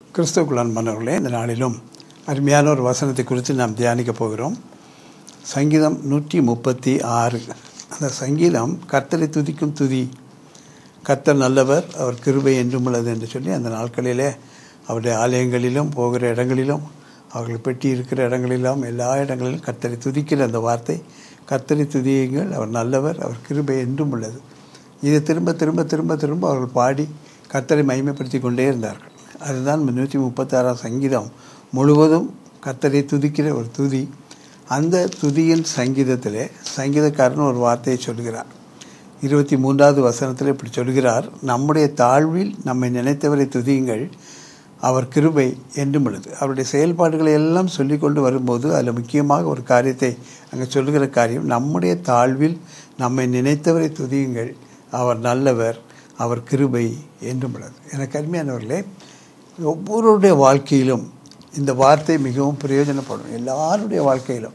கிறிஸ்துவுக்குள் அன்பானவர்களே இந்த நாளிலும் அருமையான ஒரு வசனத்தை குறித்து நாம் தியானிக்க போகிறோம் சங்கீதம் நூற்றி முப்பத்தி ஆறு அந்த சங்கீதம் கர்த்தரை துதிக்கும் துதி கர்த்தர் நல்லவர் அவர் கிருபை என்றும் உள்ளது என்று சொல்லி அந்த நாட்களிலே அவருடைய ஆலயங்களிலும் போகிற இடங்களிலும் அவர்கள் பெட்டி இருக்கிற இடங்களிலும் எல்லா இடங்களிலும் கர்த்தரை துதிக்கிற அந்த வார்த்தை கர்த்தரை துதியுங்கள் அவர் நல்லவர் அவர் கிருபை என்றும் உள்ளது இதை திரும்ப திரும்ப திரும்ப திரும்ப அவர்கள் பாடி கர்த்தரை மகிமைப்படுத்தி கொண்டே இருந்தார்கள் அதுதான் நூற்றி முப்பத்தாறாம் சங்கீதம் முழுவதும் கர்த்தரை துதிக்கிற ஒரு துதி அந்த துதியின் சங்கீதத்திலே சங்கீதக்காரன் ஒரு வார்த்தையை சொல்கிறார் இருபத்தி மூன்றாவது வசனத்தில் இப்படி சொல்கிறார் நம்முடைய தாழ்வில் நம்மை நினைத்தவரை துதியுங்கள் அவர் கிருபை என்றும் உள்ளது அவருடைய செயல்பாடுகளை எல்லாம் சொல்லிக்கொண்டு வரும்போது அதில் முக்கியமாக ஒரு காரியத்தை அங்கே சொல்லுகிற காரியம் நம்முடைய தாழ்வில் நம்மை நினைத்தவரை துதியுங்கள் அவர் நல்லவர் அவர் கிருபை என்றும் உள்ளது எனக்கு அருமையானவர்களே ஒவ்வொருடைய வாழ்க்கையிலும் இந்த வார்த்தை மிகவும் பிரயோஜனப்படும் எல்லாருடைய வாழ்க்கையிலும்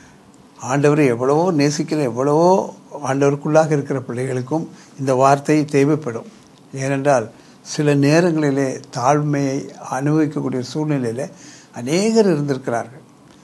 ஆண்டவரை எவ்வளவோ நேசிக்கிற எவ்வளவோ ஆண்டவருக்குள்ளாக இருக்கிற பிள்ளைகளுக்கும் இந்த வார்த்தை தேவைப்படும் ஏனென்றால் சில நேரங்களிலே தாழ்மையை அனுபவிக்கக்கூடிய சூழ்நிலையில் அநேகர் இருந்திருக்கிறார்கள்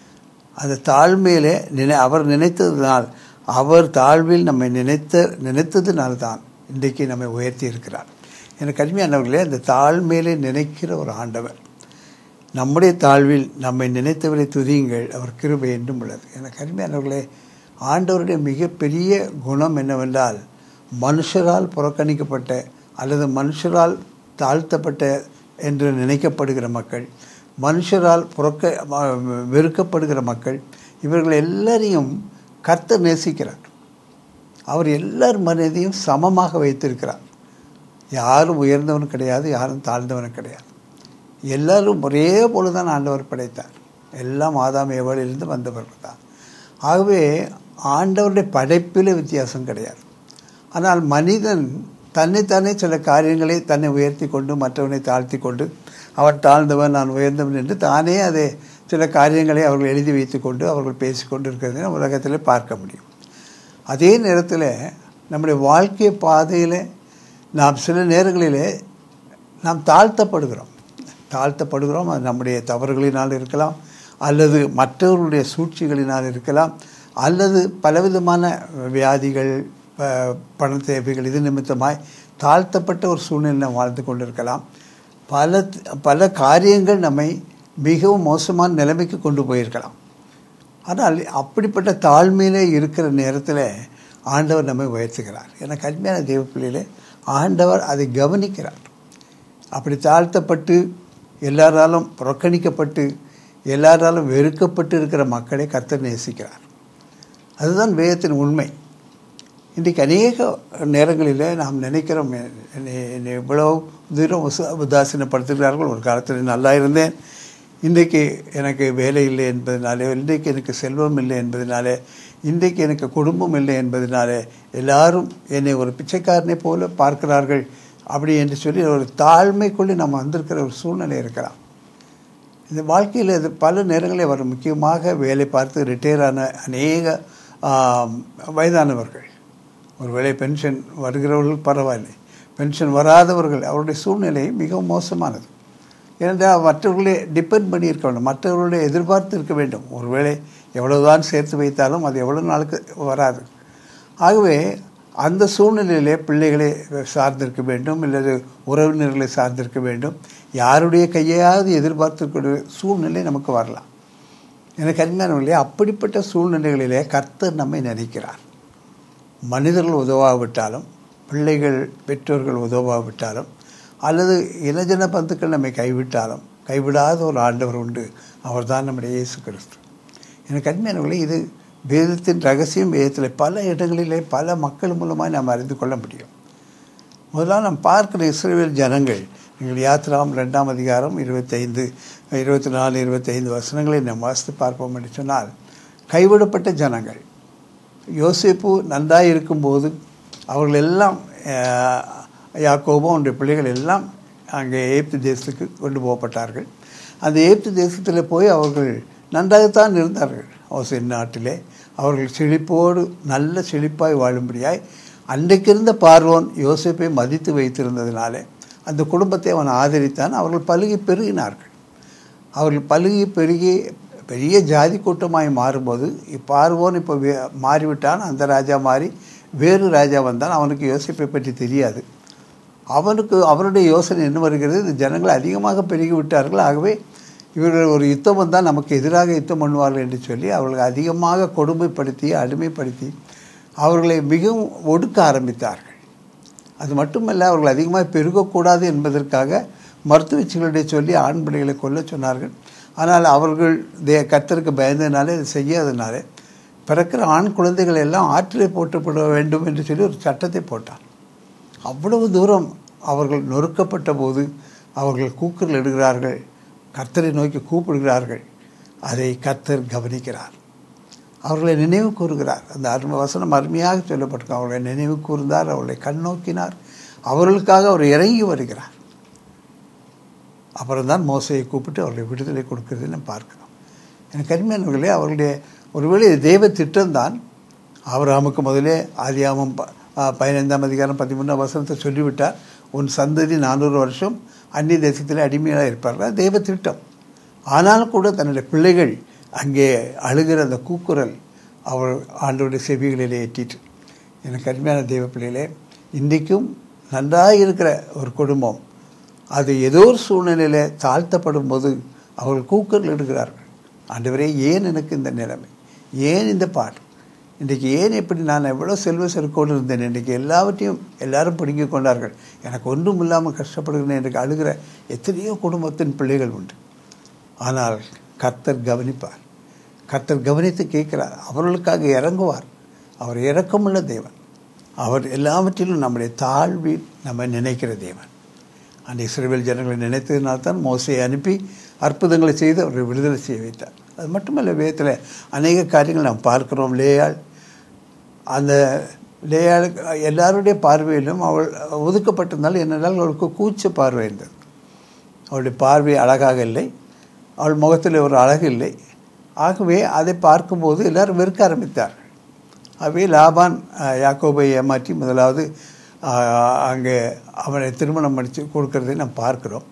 அந்த தாழ்மையிலே நினை அவர் நினைத்ததுனால் அவர் தாழ்வில் நம்மை நினைத்த நினைத்ததுனால்தான் இன்றைக்கு நம்மை உயர்த்தி இருக்கிறார் எனக்கு அருமையானவர்களே அந்த தாழ்மையிலே நினைக்கிற ஒரு ஆண்டவர் நம்முடைய தாழ்வில் நம்மை நினைத்தவரை துதியுங்கள் அவர் கிருபை என்றும் உள்ளது எனக்கு அருமையானவர்களே ஆண்டவருடைய மிகப்பெரிய குணம் என்னவென்றால் மனுஷரால் புறக்கணிக்கப்பட்ட அல்லது மனுஷரால் தாழ்த்தப்பட்ட என்று நினைக்கப்படுகிற மக்கள் மனுஷரால் புறக்க வெறுக்கப்படுகிற மக்கள் இவர்கள் எல்லாரையும் கர்த்தர் நேசிக்கிறார் அவர் எல்லார் மனதையும் சமமாக வைத்திருக்கிறார் யாரும் உயர்ந்தவன் கிடையாது யாரும் தாழ்ந்தவன் கிடையாது எல்லாரும் ஒரே போல தான் ஆண்டவர் படைத்தார் எல்லாம் ஆதாம் ஏவாளிலிருந்து வந்தவர்கள் தான் ஆகவே ஆண்டவருடைய படைப்பில் வித்தியாசம் கிடையாது ஆனால் மனிதன் தன்னைத்தானே சில காரியங்களை தன்னை உயர்த்தி கொண்டு மற்றவனை தாழ்த்தி கொண்டு அவன் தாழ்ந்தவன் நான் உயர்ந்தவன் என்று தானே அதை சில காரியங்களை அவர்கள் எழுதி வைத்து கொண்டு அவர்கள் பேசிக்கொண்டு இருக்கிறதை நம்ம உலகத்தில் பார்க்க முடியும் அதே நேரத்தில் நம்முடைய வாழ்க்கை பாதையில் நாம் சில நேரங்களிலே நாம் தாழ்த்தப்படுகிறோம் தாழ்த்தப்படுகிறோம் அது நம்முடைய தவறுகளினால் இருக்கலாம் அல்லது மற்றவர்களுடைய சூழ்ச்சிகளினால் இருக்கலாம் அல்லது பலவிதமான வியாதிகள் பண தேவைகள் இது நிமித்தமாய் தாழ்த்தப்பட்ட ஒரு சூழ்நிலை வாழ்ந்து கொண்டிருக்கலாம் பல பல காரியங்கள் நம்மை மிகவும் மோசமான நிலைமைக்கு கொண்டு போயிருக்கலாம் ஆனால் அப்படிப்பட்ட தாழ்மையிலே இருக்கிற நேரத்தில் ஆண்டவர் நம்மை உயர்த்துகிறார் என கடுமையான தெய்வ பிள்ளையிலே ஆண்டவர் அதை கவனிக்கிறார் அப்படி தாழ்த்தப்பட்டு எல்லாராலும் புறக்கணிக்கப்பட்டு எல்லாராலும் வெறுக்கப்பட்டு இருக்கிற மக்களை கர்த்தர் நேசிக்கிறார் அதுதான் வேதத்தின் உண்மை இன்றைக்கு அநேக நேரங்களில் நாம் நினைக்கிறோம் என்னை எவ்வளோ தூரம் உதாசீனப்படுத்துகிறார்கள் ஒரு காலத்தில் நல்லா இருந்தேன் இன்றைக்கு எனக்கு வேலை இல்லை என்பதனாலே இன்றைக்கு எனக்கு செல்வம் இல்லை என்பதனாலே இன்றைக்கு எனக்கு குடும்பம் இல்லை என்பதனாலே எல்லாரும் என்னை ஒரு பிச்சைக்காரனை போல பார்க்கிறார்கள் அப்படி என்று சொல்லி ஒரு தாழ்மைக்குள்ளே நம்ம வந்திருக்கிற ஒரு சூழ்நிலை இருக்கலாம் இந்த வாழ்க்கையில் இது பல நேரங்களில் வரும் முக்கியமாக வேலை பார்த்து ரிட்டையர் ஆன அநேக வயதானவர்கள் ஒருவேளை பென்ஷன் வருகிறவர்கள் பரவாயில்லை பென்ஷன் வராதவர்கள் அவருடைய சூழ்நிலை மிகவும் மோசமானது ஏனென்றால் மற்றவர்களே டிபெண்ட் பண்ணி இருக்க வேண்டும் மற்றவர்களுடைய எதிர்பார்த்து இருக்க வேண்டும் ஒருவேளை எவ்வளவுதான் சேர்த்து வைத்தாலும் அது எவ்வளோ நாளுக்கு வராது ஆகவே அந்த சூழ்நிலையிலே பிள்ளைகளை சார்ந்திருக்க வேண்டும் அல்லது உறவினர்களை சார்ந்திருக்க வேண்டும் யாருடைய கையாவது எதிர்பார்த்திருக்கிற சூழ்நிலை நமக்கு வரலாம் எனக்கு அருமையானவர்களே அப்படிப்பட்ட சூழ்நிலைகளிலே கர்த்தர் நம்மை நினைக்கிறார் மனிதர்கள் உதவாவிட்டாலும் பிள்ளைகள் பெற்றோர்கள் உதவாவிட்டாலும் அல்லது இனஜன பந்துக்கள் நம்மை கைவிட்டாலும் கைவிடாத ஒரு ஆண்டவர் உண்டு அவர் தான் நம்முடைய இயேசு கிறிஸ்து எனக்கு அருமையானவர்களே இது வேதத்தின் ரகசியம் வேதத்தில் பல இடங்களிலே பல மக்கள் மூலமாக நாம் அறிந்து கொள்ள முடியும் முதலாக நாம் பார்க்கிற இஸ்ரேல் ஜனங்கள் எங்கள் யாத்திராம் ரெண்டாம் அதிகாரம் இருபத்தைந்து இருபத்தி நாலு இருபத்தைந்து வசனங்களை நாம் வாசித்து பார்ப்போம் என்று சொன்னால் கைவிடப்பட்ட ஜனங்கள் யோசிப்பு நன்றாக இருக்கும்போது அவர்கள் எல்லாம் யாக்கோபோ அவனுடைய பிள்ளைகள் எல்லாம் அங்கே ஏப்து தேசத்துக்கு கொண்டு போகப்பட்டார்கள் அந்த ஏப்து தேசத்தில் போய் அவர்கள் நன்றாகத்தான் இருந்தார்கள் ஓசைன் நாட்டிலே அவர்கள் செழிப்போடு நல்ல செழிப்பாய் வாழும்படியாய் அன்றைக்கு இருந்த பார்வோன் யோசிப்பை மதித்து வைத்திருந்ததினாலே அந்த குடும்பத்தை அவன் ஆதரித்தான் அவர்கள் பழுகி பெருகினார்கள் அவர்கள் பழுகி பெருகி பெரிய ஜாதி கூட்டமாய் மாறும்போது பார்வோன் இப்போ வே மாறிவிட்டான் அந்த ராஜா மாறி வேறு ராஜா வந்தான் அவனுக்கு யோசிப்பை பற்றி தெரியாது அவனுக்கு அவருடைய யோசனை என்ன வருகிறது இந்த ஜனங்கள் அதிகமாக பெருகி விட்டார்கள் ஆகவே இவர்கள் ஒரு யுத்தம் வந்தால் நமக்கு எதிராக யுத்தம் பண்ணுவார்கள் என்று சொல்லி அவர்களை அதிகமாக கொடுமைப்படுத்தி அடிமைப்படுத்தி அவர்களை மிகவும் ஒடுக்க ஆரம்பித்தார்கள் அது மட்டுமல்ல அவர்கள் அதிகமாக பெருகக்கூடாது என்பதற்காக மருத்துவச்சிகளிடையே சொல்லி ஆண் பிள்ளைகளை கொல்ல சொன்னார்கள் ஆனால் அவர்கள் தே கத்தருக்கு பயந்ததுனாலே அதை செய்யாதனாலே பிறக்கிற ஆண் குழந்தைகள் எல்லாம் ஆற்றிலே போட்டுப்பட வேண்டும் என்று சொல்லி ஒரு சட்டத்தை போட்டான் அவ்வளவு தூரம் அவர்கள் நொறுக்கப்பட்ட போது அவர்கள் கூக்குரல் இடுகிறார்கள் கர்த்தரை நோக்கி கூப்பிடுகிறார்கள் அதை கர்த்தர் கவனிக்கிறார் அவர்களை நினைவு கூறுகிறார் அந்த அருமை வசனம் அருமையாக சொல்லப்பட்டிருக்கும் அவர்களை நினைவு கூர்ந்தார் அவர்களை கண்ணோக்கினார் அவர்களுக்காக அவர் இறங்கி வருகிறார் அப்புறம் தான் மோசையை கூப்பிட்டு அவர்களை விடுதலை கொடுக்கறதை நம்ம பார்க்கிறோம் எனக்கு அருமையானவர்களே அவர்களுடைய ஒருவேளை இது தெய்வ திட்டம்தான் ஆபிரகாமுக்கு முதலே ஆதியாமம் ப- ஆ, பதினைந்தாம் அதிகாரம் பதிமூணாம் வசனத்தை சொல்லிவிட்டார் உன் சந்ததி நானூறு வருஷம் அந்நிய தேசத்தில் அடிமையாக இருப்பார்கள் தெய்வ திட்டம் ஆனாலும் கூட தன்னுடைய பிள்ளைகள் அங்கே அழுகிற அந்த கூக்குரல் அவர் ஆண்டோடைய செவிகளிலே ஏற்றிட்டு எனக்கு அருமையான தெய்வ பிள்ளைகளே இன்றைக்கும் நன்றாக இருக்கிற ஒரு குடும்பம் அது ஏதோ ஒரு சூழ்நிலையில் தாழ்த்தப்படும் போது அவர்கள் கூக்குரல் இடுகிறார்கள் ஆண்டவரே ஏன் எனக்கு இந்த நிலைமை ஏன் இந்த பாடு இன்றைக்கு ஏன் இப்படி நான் எவ்வளோ செல்வ செருக்கோடு இருந்தேன் இன்றைக்கு எல்லாவற்றையும் எல்லாரும் பிடுங்கிக் கொண்டார்கள் எனக்கு ஒன்றும் இல்லாமல் கஷ்டப்படுகிறேன் என்று அழுகிற எத்தனையோ குடும்பத்தின் பிள்ளைகள் உண்டு ஆனால் கர்த்தர் கவனிப்பார் கர்த்தர் கவனித்து கேட்கிறார் அவர்களுக்காக இறங்குவார் அவர் இரக்கமுள்ள தேவன் அவர் எல்லாவற்றிலும் நம்முடைய தாழ்வி நம்ம நினைக்கிற தேவன் அந்த இஸ்ரேல் ஜனங்களை நினைத்ததினால்தான் மோசையை அனுப்பி அற்புதங்களை செய்து அவரை விடுதலை செய்ய வைத்தார் அது மட்டுமல்ல வேதத்தில் அநேக காரியங்கள் நாம் பார்க்கிறோம் லேயாள் அந்த லேயாளுக்கு எல்லாருடைய பார்வையிலும் அவள் ஒதுக்கப்பட்டிருந்தால் என்னென்றால் அவளுக்கு கூச்ச பார்வை இருந்தது அவளுடைய பார்வை அழகாக இல்லை அவள் முகத்தில் ஒரு அழகு இல்லை ஆகவே அதை பார்க்கும்போது எல்லாரும் வெறுக்க ஆரம்பித்தார்கள் ஆகவே லாபான் அஹ், யாக்கோபை ஏமாற்றி முதலாவது அஹ், அங்கே அவனை திருமணம் முடித்து கொடுக்கறதை நாம் பார்க்கிறோம்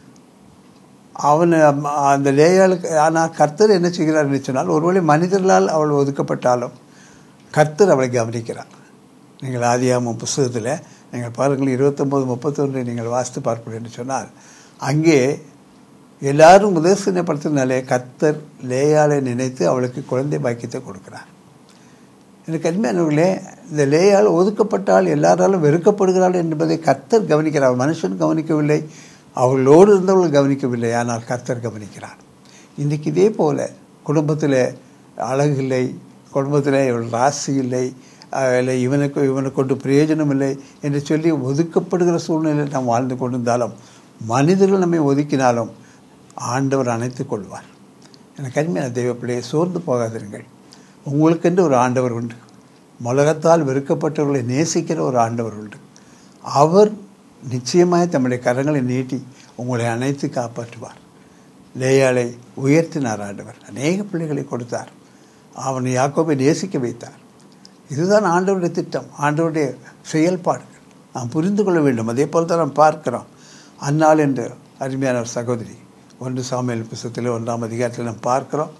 அவன் அந்த லேயாளுக்கு ஆனால் கர்த்தர் என்ன செய்கிறார் என்று சொன்னால் ஒருவேளை மனிதர்களால் அவள் ஒதுக்கப்பட்டாலும் கர்த்தர் அவளை கவனிக்கிறார் நீங்கள் ஆதியாமம் புஸ்தகத்தில் நீங்கள் பாருங்கள் இருபத்தொம்போது முப்பத்தொன்று நீங்கள் வாசித்து பார்ப்பீர்கள் என்று சொன்னால் அங்கே எல்லாரும் உதர்சனப்படுத்தினாலே கர்த்தர் லேயாளை நினைத்து அவளுக்கு குழந்தை பாக்கியத்தை கொடுக்கிறார் எனக்கு அருமையானவர்களே இந்த லேயால் ஒதுக்கப்பட்டால் எல்லாராலும் வெறுக்கப்படுகிறாள் என்பதை கர்த்தர் கவனிக்கிறார் மனுஷன் கவனிக்கவில்லை அவர்களோடு இருந்தவர்கள் கவனிக்கவில்லை ஆனால் கர்த்தர் கவனிக்கிறார் இன்றைக்கு இதே போல குடும்பத்தில் அழகு இல்லை குடும்பத்தில் இவள் ராசி இல்லை அஹ், இல்லை இவனுக்கு இவனை கொண்டு பிரயோஜனம் இல்லை என்று சொல்லி ஒதுக்கப்படுகிற சூழ்நிலையில் நாம் வாழ்ந்து கொண்டிருந்தாலும் மனிதர்கள் நம்மை ஒதுக்கினாலும் ஆண்டவர் அணைத்துக் கொள்வார் எனக்கு அருமையான தெய்வ பிள்ளையை சோர்ந்து போகாதிருங்கள் உங்களுக்கென்று ஒரு ஆண்டவர் உண்டு உலகத்தால் வெறுக்கப்பட்டவர்களை நேசிக்கிற ஒரு ஆண்டவர் உண்டு அவர் நிச்சயமாய் தம்முடைய கரங்களை நீட்டி உங்களை அணைத்து காப்பாற்றுவார் லேயாளை உயர்த்தினார் ஆண்டவர் அநேக பிள்ளைகளை கொடுத்தார் அவனை யாக்கோபை நேசிக்க வைத்தார் இதுதான் ஆண்டவருடைய திட்டம் ஆண்டவருடைய செயல்பாடுகள் நாம் புரிந்து கொள்ள வேண்டும் அதே போல் தான் நாம் பார்க்கிறோம் அன்னாள் என்று அருமையான ஒரு சகோதரி ஒன்று சாமியல் புஸ்தகத்தில் ஒன்றாம் அதிகாரத்தில் நாம் பார்க்கிறோம்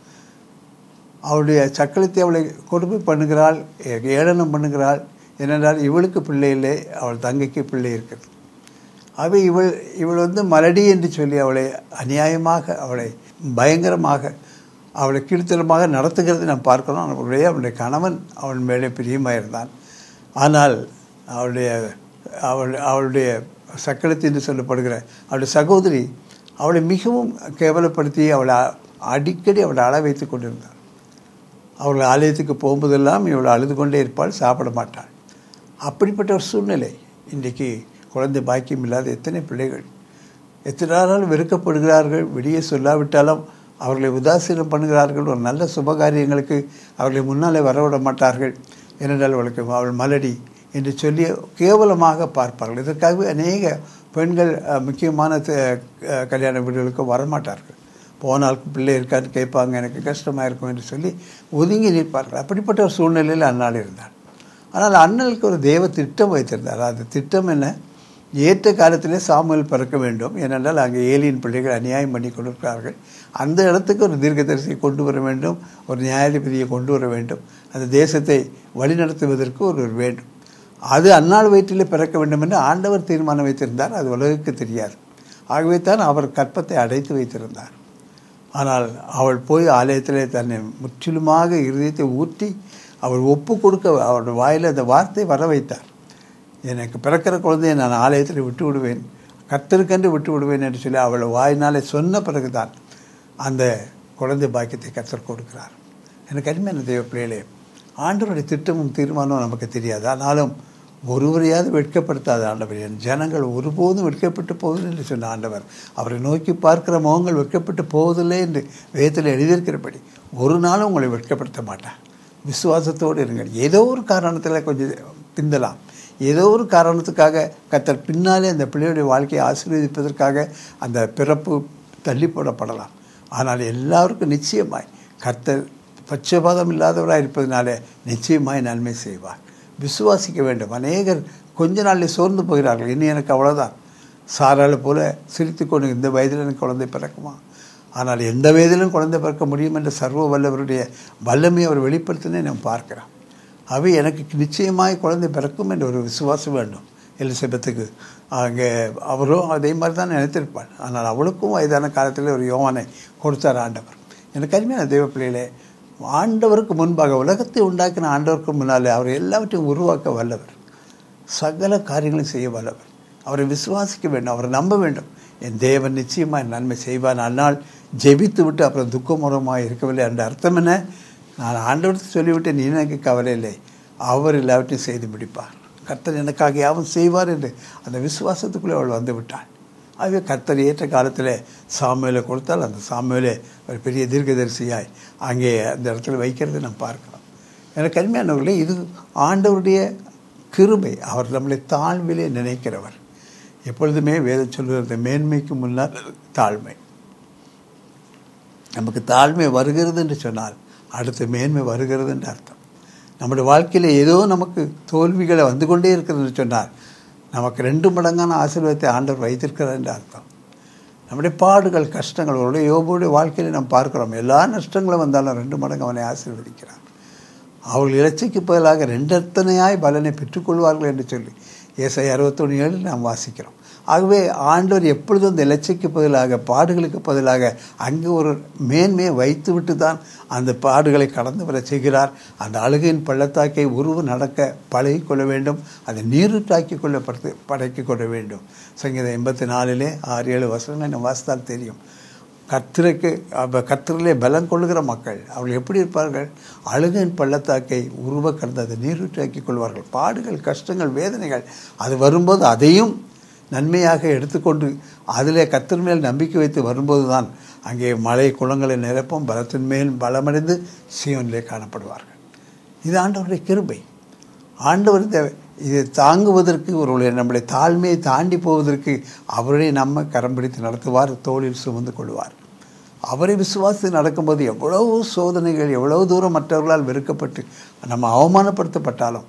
அவளுடைய சக்களத்தை அவளை கொடுமை பண்ணுகிறாள் ஏ- ஏளனம் பண்ணுகிறாள் ஏனென்றால் இவளுக்கு பிள்ளை இல்லை அவள் தங்கைக்கு பிள்ளை இருக்கிறது ஆகவே இவள் இவள் வந்து மலடி என்று சொல்லி அவளை அநியாயமாக அவளை பயங்கரமாக அவளை கீழ்த்தரமாக நடத்துகிறதை நாம் பார்க்கிறோம் அவளுடைய அவளுடைய கணவன் அவள் மேலே பிரியமாக இருந்தான் ஆனால் அவளுடைய அவள் அவளுடைய சக்களத்தி என்று சொல்லப்படுகிற அவளுடைய சகோதரி அவளை மிகவும் கேவலப்படுத்தி அவளை அ- அடிக்கடி அவளை அழ வைத்து கொண்டிருந்தாள் அவர்கள் ஆலயத்துக்கு போகும்போதெல்லாம் இவள் அழுது கொண்டே இருப்பாள் சாப்பிட மாட்டாள் அப்படிப்பட்ட ஒரு சூழ்நிலை இன்றைக்கு குழந்தை பாக்கியம் இல்லாத எத்தனை பிள்ளைகள் எத்தனை நாள் வெறுக்கப்படுகிறார்கள் வெளியே சொல்லாவிட்டாலும் அவர்களை உதாசீனம் பண்ணுகிறார்கள் ஒரு நல்ல சுபகாரியங்களுக்கு அவர்களை முன்னாலே வரவிட மாட்டார்கள் ஏனென்றால் அவளுக்கு அவள் மலடி என்று சொல்லி கேவலமாக பார்ப்பார்கள் இதற்காகவே அநேக பெண்கள் அஹ், முக்கியமான த- அஹ், கல்யாண வீடுகளுக்கு வரமாட்டார்கள் போனால் பிள்ளை இருக்கான்னு கேட்பாங்க எனக்கு கஷ்டமாக இருக்கும் என்று சொல்லி ஒதுங்கி நிற்பார்கள் அப்படிப்பட்ட ஒரு சூழ்நிலையில் அன்னாள் இருந்தாள் ஆனால் அண்ணலுக்கு ஒரு தெய்வ திட்டம் வைத்திருந்தார் அந்த திட்டம் என்ன ஏற்ற காலத்திலே சாமுவேல் பிறக்க வேண்டும் ஏனென்றால் அங்கே ஏலியின் பிள்ளைகள் அநியாயம் பண்ணி கொண்டிருக்கிறார்கள் அந்த இடத்துக்கு ஒரு தீர்க்கதரிசியை கொண்டு வர வேண்டும் ஒரு நியாயாதிபதியை கொண்டு வர வேண்டும் அந்த தேசத்தை வழிநடத்துவதற்கு ஒருவர் வேண்டும் அது அந்நாள் வயிற்றிலே பிறக்க வேண்டும் என்று ஆண்டவர் தீர்மானம் வைத்திருந்தார் அது உலகுக்கு தெரியாது ஆகவே தான் அவர் கற்பத்தை அடைத்து வைத்திருந்தார் ஆனால் அவள் போய் ஆலயத்திலே தன்னை முற்றிலுமாக இருதயத்தை ஊற்றி அவள் ஒப்பு கொடுக்க அவருடைய வாயில் அந்த வார்த்தை வர வைத்தார் எனக்கு பிறக்கிற குழந்தையை நான் ஆலயத்தில் விட்டு விடுவேன் கத்தருக்கென்று விட்டு விடுவேன் என்று சொல்லி அவள் வாயினாலே சொன்ன பிறகுதான் அந்த குழந்தை பாக்கியத்தை கத்தர் கொடுக்கிறார் எனக்கு அருமையான தெய்வ பிள்ளைகளே ஆண்டவருடைய திட்டமும் தீர்மானமும் நமக்கு தெரியாது ஆனாலும் ஒருவரையாவது வெட்கப்படுத்தாத ஆண்டவர் என் ஜனங்கள் ஒருபோதும் வெட்கப்பட்டு போவதில்லை என்று சொன்ன ஆண்டவர் அவரை நோக்கி பார்க்கிற முகங்கள் வெட்கப்பட்டு போவதில்லை என்று வேதத்தில் எழுதியிருக்கிறபடி ஒரு நாளும் உங்களை வெட்கப்படுத்த மாட்டார் விசுவாசத்தோடு இருங்கள் ஏதோ ஒரு காரணத்தில் கொஞ்சம் பிந்தலாம் ஏதோ ஒரு காரணத்துக்காக கத்தர் பின்னாலே அந்த பிள்ளையுடைய வாழ்க்கையை ஆசீர்வதிப்பதற்காக அந்த பிறப்பு தள்ளி போடப்படலாம் ஆனால் எல்லாருக்கும் நிச்சயமாய் கர்த்தர் பட்சபாதம் இல்லாதவராக இருப்பதனாலே நிச்சயமாய் நன்மை செய்வார் விசுவாசிக்க வேண்டும் அநேகர் கொஞ்ச நாளில் சோர்ந்து போகிறார்கள் இனி எனக்கு அவ்வளோதான் சாராளை போல சிரித்து கொண்டு இந்த வயதில் எனக்கு குழந்தை பிறக்குமா ஆனால் எந்த வயதிலும் குழந்தை பிறக்க முடியும் என்ற சர்வ வல்லவருடைய வல்லமை அவர் வெளிப்படுத்தினே நாம் பார்க்கிறோம் அவை எனக்கு நிச்சயமாய் குழந்தை பிறக்கும் என்ற ஒரு விசுவாசம் வேண்டும் எலிசபெத்துக்கு அங்கே அவரும் அதே மாதிரி தான் நினைத்திருப்பாள் ஆனால் அவளுக்கும் வயதான காலத்தில் ஒரு யோவானை கொடுத்தார் ஆண்டவர் எனக்கு அருமையான தெய்வ பிள்ளைகளே ஆண்டவருக்கு முன்பாக உலகத்தை உண்டாக்கின ஆண்டவருக்கு முன்னாலே அவர் எல்லாவற்றையும் உருவாக்க வல்லவர் சகல காரியங்களையும் செய்ய வல்லவர் அவரை விசுவாசிக்க வேண்டும் அவரை நம்ப வேண்டும் என் தேவன் நிச்சயமாக நன்மை செய்வான் அந்நாள் ஜெபித்து விட்டு அப்புறம் துக்கமுறமாக இருக்கவில்லை என்ற அர்த்தம் என்ன நான் ஆண்டவருக்கு சொல்லிவிட்டு நீ எனக்கு கவலை இல்லை அவர் எல்லாவற்றையும் செய்து முடிப்பார் கர்த்தர் எனக்காக யாவும் செய்வார் என்று அந்த விசுவாசத்துக்குள்ளே அவள் வந்து விட்டாள் ஆகவே கர்த்தர் ஏற்ற காலத்தில் சாமியில் கொடுத்தால் அந்த சாமியிலே ஒரு பெரிய தீர்க்கதரிசியாய் அங்கே அந்த இடத்துல வைக்கிறதை நாம் பார்க்கலாம் எனக்கு அருமையானவர்களே இது ஆண்டவருடைய கிருபை அவர் நம்மளை தாழ்விலே நினைக்கிறவர் எப்பொழுதுமே வேதம் சொல்லுகிறது மேன்மைக்கு முன்னால் தாழ்மை நமக்கு தாழ்மை வருகிறது என்று சொன்னால் அடுத்து மேன்மை வருகிறது என்று அர்த்தம் நம்முடைய வாழ்க்கையில் ஏதோ நமக்கு தோல்விகளை வந்து கொண்டே இருக்கிறது என்று சொன்னால் நமக்கு ரெண்டு மடங்கான ஆசீர்வாதத்தை ஆண்டவர் வைத்திருக்கிறார் என்று அர்த்தம் நம்முடைய பாடுகள் கஷ்டங்கள் அவருடைய யோபுடைய வாழ்க்கையில் நாம் பார்க்கிறோம் எல்லா நஷ்டங்களும் வந்தாலும் ரெண்டு மடங்கு அவனை ஆசீர்வதிக்கிறார் அவர்கள் இலச்சைக்கு பதிலாக ரெண்டத்தனையாய் பலனை பெற்றுக்கொள்வார்கள் என்று சொல்லி ஏசை அறுபத்தொன்று ஏழில் நாம் வாசிக்கிறோம் ஆகவே ஆண்டவர் எப்பொழுதும் அந்த இலச்சைக்கு பதிலாக பாடுகளுக்கு பதிலாக அங்கே ஒரு மேன்மையை வைத்துவிட்டு தான் அந்த பாடுகளை கடந்து வர செய்கிறார் அந்த அழுகையின் பள்ளத்தாக்கை உருவு நடக்க பழகி கொள்ள வேண்டும் அதை நீருட்டாக்கி கொள்ளப்படுத்து படைக்கி கொள்ள வேண்டும் சங்கீதம் எண்பத்தி நாலிலே ஆறு ஏழு வசனங்களை நம்ம வாசித்தால் தெரியும் கத்திரைக்கு கத்திரிலே பலம் கொள்ளுகிற மக்கள் அவர்கள் எப்படி இருப்பார்கள் அழுகையின் பள்ளத்தாக்கை உருவ கடந்து அதை நீரூற்றாக்கி கொள்வார்கள் பாடுகள் கஷ்டங்கள் வேதனைகள் அது வரும்போது அதையும் நன்மையாக எடுத்துக்கொண்டு அதிலே கத்திர மேல் நம்பிக்கை வைத்து வரும்போது தான் அங்கே மழை குளங்களை நிரப்பும் பலத்தின் மேல் பலமடைந்து சீவனிலே காணப்படுவார்கள் இது ஆண்டவருடைய கிருபை ஆண்டவர் இந்த இதை தாங்குவதற்கு ஒருவருடைய நம்முடைய தாழ்மையை தாண்டி போவதற்கு அவரே நம்ம கரம் பிடித்து நடத்துவார் தோளில் சுமந்து கொள்வார் அவரை விசுவாசித்து நடக்கும்போது எவ்வளவு சோதனைகள் எவ்வளவு தூரம் மற்றவர்களால் வெறுக்கப்பட்டு நம்ம அவமானப்படுத்தப்பட்டாலும்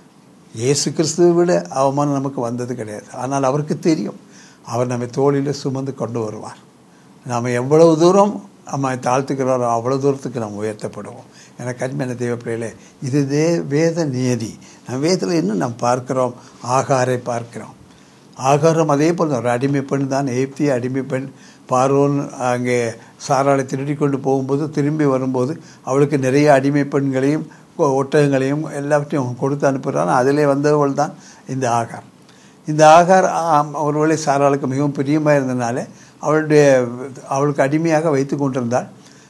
இயேசு கிறிஸ்துவை விட அவமானம் நமக்கு வந்தது கிடையாது ஆனால் அவருக்கு தெரியும் அவர் நம்மை தோளில் சுமந்து கொண்டு வருவார் நாம் எவ்வளவு தூரம் நம்ம தாழ்த்துக்கிறாரோ அவ்வளோ தூரத்துக்கு நம்ம உயர்த்தப்படுவோம் எனக்கு அருமையான தெய்வ பிள்ளைகளே இது தே வேத நியதி நம்ம வேதத்தில் இன்னும் நாம் பார்க்கிறோம் ஆகாரை பார்க்கிறோம் ஆகாரம் அதே போல் ஒரு அடிமை பெண் தான் ஏப்தி அடிமை பெண் பார்வோன் அங்கே சாராளை திருடி கொண்டு போகும்போது திரும்பி வரும்போது அவளுக்கு நிறைய அடிமை பெண்களையும் ஒட்டகங்களையும் எல்லாவற்றையும் கொடுத்து அனுப்புகிறான் அதிலே வந்தவள் தான் இந்த ஆகார் இந்த ஆகார் ஒருவேளை சாராளுக்கு மிகவும் பிரியமாக இருந்தனால அவளுடைய அவளுக்கு அடிமையாக வைத்து கொண்டிருந்தாள்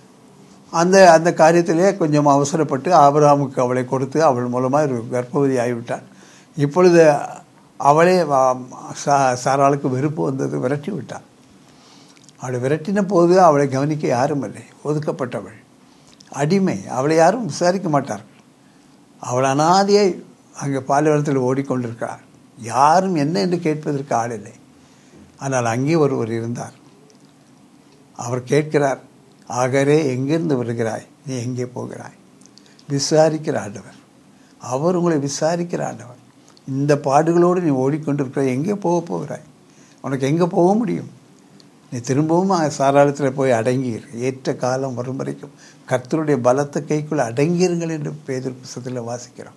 அந்த அந்த காரியத்திலே கொஞ்சம் அவசரப்பட்டு ஆபராமுக்கு அவளை கொடுத்து அவள் மூலமாக ஒரு கர்ப்பவதி ஆகிவிட்டாள் இப்பொழுது அவளே சா சாராளுக்கு வெறுப்பு வந்தது விரட்டி விட்டாள் அவளை விரட்டின போது அவளை கவனிக்க யாரும் இல்லை ஒதுக்கப்பட்டவள் அடிமை அவளை யாரும் விசாரிக்க மாட்டார்கள் அவள் அனாதியை அங்கே பாலைவனத்தில் ஓடிக்கொண்டிருக்கிறார் யாரும் என்ன என்று கேட்பதற்கு ஆள் இல்லை ஆனால் அங்கே ஒருவர் இருந்தார் அவர் கேட்கிறார் ஆகரே எங்கிருந்து வருகிறாய் நீ எங்கே போகிறாய் விசாரிக்கிற ஆண்டவர் அவர் உங்களை விசாரிக்கிற ஆண்டவர் இந்த பாடுகளோடு நீ ஓடிக்கொண்டிருக்கிற எங்கே போக போகிறாய் உனக்கு எங்கே போக முடியும் நீ திரும்பவும் சாராளத்தில் போய் அடங்கியிரு ஏற்ற காலம் வரும் வரைக்கும் கர்த்தருடைய பலத்த கைக்குள்ள அடங்கியிருங்கள் என்று பேதர் புஸ்தகத்தில் வாசிக்கிறோம்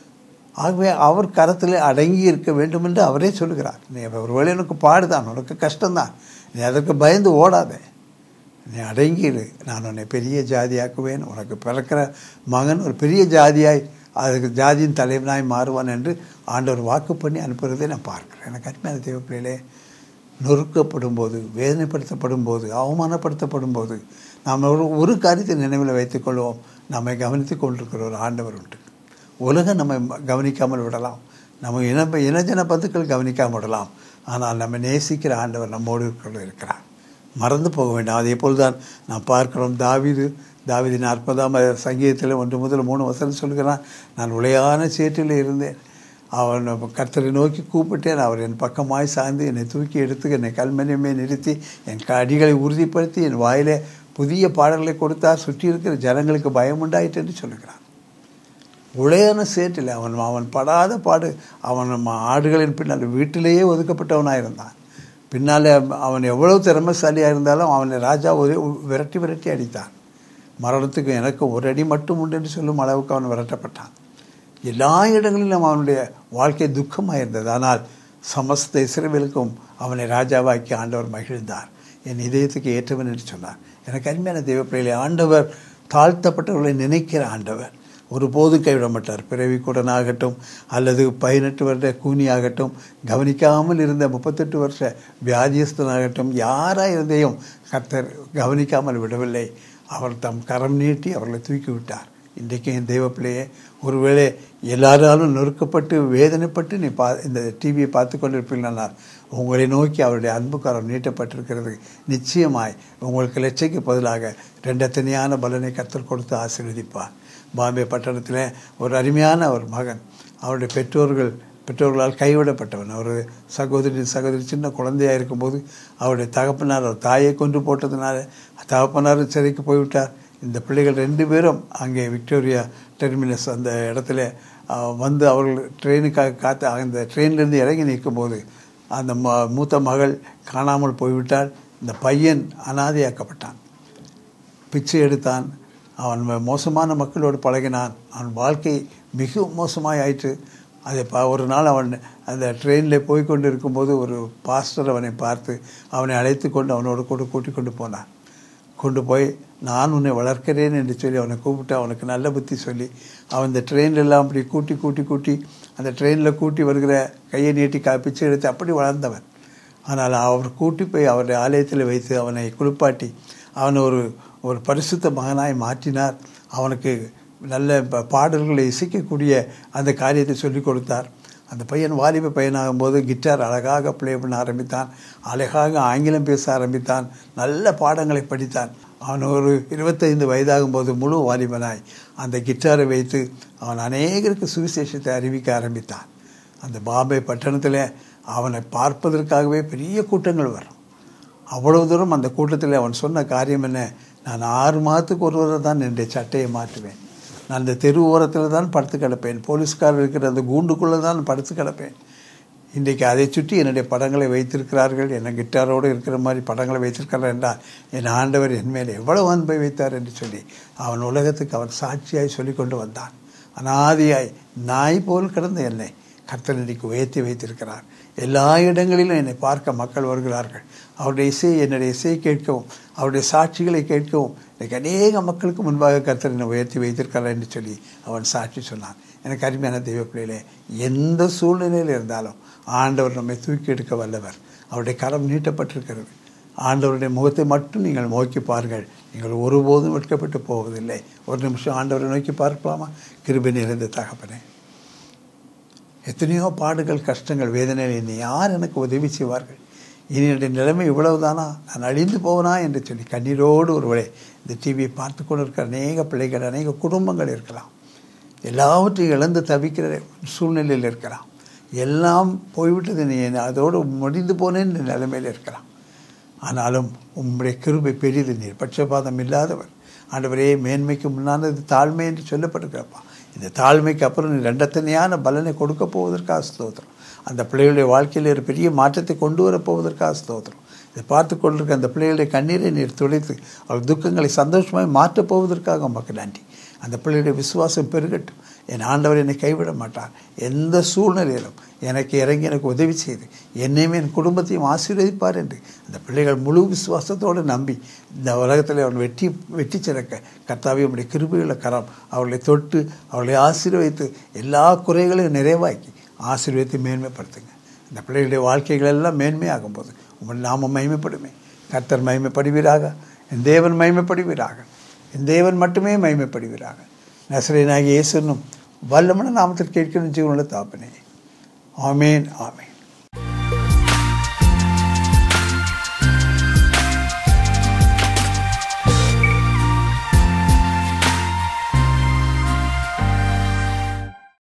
ஆகவே அவர் கரத்தில் அடங்கி இருக்க வேண்டும் என்று அவரே சொல்கிறார் நீ ஒருவேளை எனக்கு பாடுதான் உனக்கு கஷ்டம்தான் நீ அதற்கு பயந்து ஓடாதே நீ அடங்கிடு நான் உன்னை பெரிய ஜாதியாக்குவேன் உனக்கு பிறக்கிற மகன் ஒரு பெரிய ஜாதியாய் அதுக்கு ஜாதியின் தலைவனாய் மாறுவான் என்று ஆண்டவர் வாக்கு பண்ணி அனுப்புகிறதை நான் பார்க்கிறேன் எனக்கு அருமையான தேவப்பிள்ளையிலே நொறுக்கப்படும் போது வேதனைப்படுத்தப்படும் போது அவமானப்படுத்தப்படும் போது நாம் ஒரு ஒரு காரியத்தை நினைவில் வைத்துக்கொள்வோம் நம்மை கவனித்து கொண்டிருக்கிற ஒரு ஆண்டவர் உண்டு உலகம் நம்மை கவனிக்காமல் விடலாம் நம்ம இன இனஜன பந்துக்கள் கவனிக்காமல் விடலாம் ஆனால் நம்ம நேசிக்கிற ஆண்டவர் நம்மோடு இருக்கிற இருக்கிறார் மறந்து போக வேண்டாம் அதே போல் தான் நாம் பார்க்கிறோம் தாவிது தாவிதின் அற்புதம் சங்கீதத்தில் ஒன்று முதல் மூணு வசனம் சொல்கிறான் நான் உளையான சேற்றில் இருந்தேன் அவன் கர்த்தரை நோக்கி கூப்பிட்டேன் அவர் என் பக்கமாய் சாய்ந்து என்னை தூக்கி எடுத்து என்னை கல்மனியமே நிறுத்தி என் அடிகளை உறுதிப்படுத்தி என் வாயிலே புதிய பாடல்களை கொடுத்தார் சுற்றி இருக்கிற ஜனங்களுக்கு பயம் உண்டாயிட்டு என்று சொல்லுகிறான் உளையான சேற்றில் அவன் அவன் படாத பாடு அவன் ஆடுகளின் பின்னால் வீட்டிலேயே ஒதுக்கப்பட்டவனாக இருந்தான் பின்னால் அவன் எவ்வளவு திறமைசாலியாக இருந்தாலும் அவனை ராஜா ஒரே விரட்டி விரட்டி அடித்தான் மரணத்துக்கு எனக்கு ஒரு அடி மட்டும் உண்டு என்று சொல்லும் அளவுக்கு அவன் விரட்டப்பட்டான் எல்லா இடங்களிலும் அவனுடைய வாழ்க்கை துக்கமாக இருந்தது ஆனால் சமஸ்த இஸ்ரேவேலுக்கும் அவனை ராஜாவாக்கி ஆண்டவர் மகிழ்ந்தார் என் இதயத்துக்கு ஏற்றவன் என்று சொன்னார் எனக்கு அருமையான தெய்வப்பிள்ளைகளை ஆண்டவர் தாழ்த்தப்பட்டவர்களை நினைக்கிற ஆண்டவர் ஒருபோது கைவிட மாட்டார் பிறவி கூடனாகட்டும் அல்லது பதினெட்டு வருட கூனியாகட்டும் கவனிக்காமல் இருந்த முப்பத்தெட்டு வருஷ வியாதியஸ்தனாகட்டும் யாராக இருந்தையும் கர்த்தர் கவனிக்காமல் விடவில்லை அவர் தம் கரம் நீட்டி அவர்களை தூக்கி விட்டார் இன்றைக்கு என் தெய்வ பிள்ளையே ஒருவேளை எல்லாராலும் நொறுக்கப்பட்டு வேதனைப்பட்டு நீ பா இந்த டிவியை பார்த்து கொண்டிருப்பீங்கன்னா உங்களை நோக்கி அவருடைய அன்பு கரம் நீட்டப்பட்டிருக்கிறது நிச்சயமாய் உங்களுக்கு லட்சைக்கு பதிலாக ரெண்டத்தனையான பலனை கத்தல் கொடுத்து ஆசீர்வதிப்பார் பாம்பே பட்டணத்தில் ஒரு அருமையான ஒரு மகன் அவருடைய பெற்றோர்கள் பெற்றோர்களால் கைவிடப்பட்டவன் அவர் சகோதரி சகோதரி சின்ன குழந்தையாக இருக்கும்போது அவருடைய தகப்பனார் அவர் தாயை கொண்டு போட்டதுனால தகப்பனார் சிறைக்கு போய்விட்டார் இந்த பிள்ளைகள் ரெண்டு பேரும் அங்கே விக்டோரியா டெர்மினஸ் அந்த இடத்துல வந்து அவர்கள் ட்ரெயினுக்காக காத்து அந்த ட்ரெயின்லேருந்து இறங்கி நிற்கும்போது அந்த ம மூத்த மகள் காணாமல் போய்விட்டால் இந்த பையன் அனாதையாக்கப்பட்டான் பிச்சை எடுத்தான் அவன் மோசமான மக்களோடு பழகினான் அவன் வாழ்க்கை மிக மோசமாய் ஆயிற்று அதை பா ஒரு நாள் அவன் அந்த ட்ரெயினில் போய் கொண்டு இருக்கும்போது ஒரு பாஸ்டர் அவனை பார்த்து அவனை அழைத்து கொண்டு அவனோடு கூட கூட்டிக் கொண்டு போனான் கொண்டு போய் நான் உன்னை வளர்க்கிறேன் என்று சொல்லி அவனை கூப்பிட்டு அவனுக்கு நல்ல புத்தி சொல்லி அவன் இந்த ட்ரெயின்லாம் அப்படி கூட்டி கூட்டி கூட்டி அந்த ட்ரெயினில் கூட்டி வருகிற கையை நீட்டி கா பிச்சை எடுத்து அப்படி வளர்ந்தவன் ஆனால் அவர் கூட்டி போய் அவருடைய ஆலயத்தில் வைத்து அவனை குளிப்பாட்டி அவனை ஒரு ஒரு பரிசுத்த மகனாய் மாற்றினார் அவனுக்கு நல்ல பாடல்களை இசைக்கக்கூடிய அந்த காரியத்தை சொல்லிக் கொடுத்தார் அந்த பையன் வாலிப பையனாகும்போது கிட்டார் அழகாக ப்ளே பண்ண ஆரம்பித்தான் அழகாக ஆங்கிலம் பேச ஆரம்பித்தான் நல்ல பாடங்களை படித்தான் அவன் ஒரு இருபத்தைந்து வயதாகும்போது முழு வாலிபனாய் அந்த கிட்டாரை வைத்து அவன் அநேகருக்கு சுவிசேஷத்தை அறிவிக்க ஆரம்பித்தான் அந்த பாம்பே பட்டணத்தில் அவனை பார்ப்பதற்காகவே பெரிய கூட்டங்கள் வரும் அவ்வளவு தூரம் அந்த கூட்டத்தில் அவன் சொன்ன காரியம் என்ன நான் ஆறு மாதத்துக்கு ஒருவரை தான் என்னுடைய சட்டையை மாற்றுவேன் நான் இந்த தெரு ஓரத்தில் தான் படுத்து கிடப்பேன் போலீஸ்கார் இருக்கிற அந்த கூண்டுக்குள்ளே தான் படுத்து கிடப்பேன் இன்றைக்கு அதை சுற்றி என்னுடைய படங்களை வைத்திருக்கிறார்கள் என்ன கிட்டாரோடு இருக்கிற மாதிரி படங்களை வைத்திருக்கிறார் என்றால் என் ஆண்டவர் என் மேலே எவ்வளவு அன்பை வைத்தார் என்று சொல்லி அவன் உலகத்துக்கு அவன் சாட்சியாய் சொல்லி கொண்டு வந்தான் அனாதியாய் நாய் போல் கிடந்த என்னை கர்த்தர் இன்றைக்கு உயர்த்தி வைத்திருக்கிறார் எல்லா இடங்களிலும் என்னை பார்க்க மக்கள் வருகிறார்கள் அவருடைய இசையை என்னுடைய இசையை கேட்கவும் அவருடைய சாட்சிகளை கேட்கவும் எனக்கு அநேக மக்களுக்கு முன்பாக கர்த்தர் என்னை உயர்த்தி வைத்திருக்கிறார் என்று சொல்லி அவன் சாட்சி சொன்னான் எனக்கு அருமையான தெய்வ பிள்ளைகளே எந்த சூழ்நிலையில் இருந்தாலும் ஆண்டவர் நம்மை தூக்கி எடுக்க வல்லவர் அவருடைய கரம் நீட்டப்பட்டிருக்கிறது ஆண்டவருடைய முகத்தை மட்டும் நீங்கள் நோக்கி பாருங்கள் நீங்கள் ஒருபோதும் வெட்கப்பட்டு போவதில்லை ஒரு நிமிஷம் ஆண்டவரை நோக்கி பார்க்கலாமா கிருபை நிறைந்த தகப்பனே எத்தனையோ பாடுகள் கஷ்டங்கள் வேதனைகள் என்னை யார் எனக்கு உதவி செய்வார்கள் இனி என்னுடைய நிலைமை இவ்வளவுதானா நான் அழிந்து போவனா என்று சொல்லி கண்ணீரோடு ஒருவரை இந்த டிவியை பார்த்து கொண்டு இருக்கிற அநேக பிள்ளைகள் அநேக குடும்பங்கள் இருக்கலாம் எல்லாவற்றையும் இழந்து தவிக்கிற சூழ்நிலையில் இருக்கலாம் எல்லாம் போய்விட்டது நீ அதோடு முடிந்து போனேன்னு நிலைமையில் இருக்கலாம் ஆனாலும் உம்முடைய கிருபை பெரிது நீர் பட்சபாதம் இல்லாதவர் ஆண்டவரே மேன்மைக்கு முன்னானது தாழ்மை என்று சொல்லப்பட்டிருக்கிறப்பா இந்த தாழ்மைக்கு அப்புறம் நீ ரெண்டத்தனையான பலனை கொடுக்க போவதற்காக ஸ்தோத்திரம் அந்த பிள்ளைகளுடைய வாழ்க்கையில் ஒரு பெரிய மாற்றத்தை கொண்டு வர போவதற்காக ஸ்தோத்திரம் இதை பார்த்து கொண்டிருக்க அந்த பிள்ளைகளுடைய கண்ணீரை நீர் துடைத்து அவர் துக்கங்களை சந்தோஷமாய் மாற்றப் போவதற்காக உமக்கு நன்றி அந்த பிள்ளையுடைய விசுவாசம் பெருகட்டும் என் ஆண்டவர் என்னை கைவிட மாட்டார் எந்த சூழ்நிலையிலும் எனக்கு இறங்கி எனக்கு உதவி செய்து என்னையும் என் குடும்பத்தையும் ஆசீர்வதிப்பார் என்று அந்த பிள்ளைகள் முழு விசுவாசத்தோடு நம்பி இந்த உலகத்தில் அவன் வெற்றி வெற்றி சிறக்க கர்த்தாவே உடைய கிருபையுள்ள கரம் அவர்களை தொட்டு அவர்களை ஆசீர்வதித்து எல்லா குறைகளையும் நிறைவாக்கி ஆசீர்வதித்து மேன்மைப்படுத்துங்க இந்த பிள்ளைகளுடைய வாழ்க்கைகள் எல்லாம் மேன்மையாகும் போது உங்கள் நாமம் மகிமைப்படுமே கர்த்தர் மகிமைப்படுவீராக என் தேவன் மகிமைப்படுவீராக என் தேவன் மட்டுமே மகிமைப்படுவீராக நசரேனாகிய இயேசுனும் வல்லமன நாமத்தில் கேட்கணும் ஜீவனுள்ள தாப்பனே ஆமேன் ஆமேன்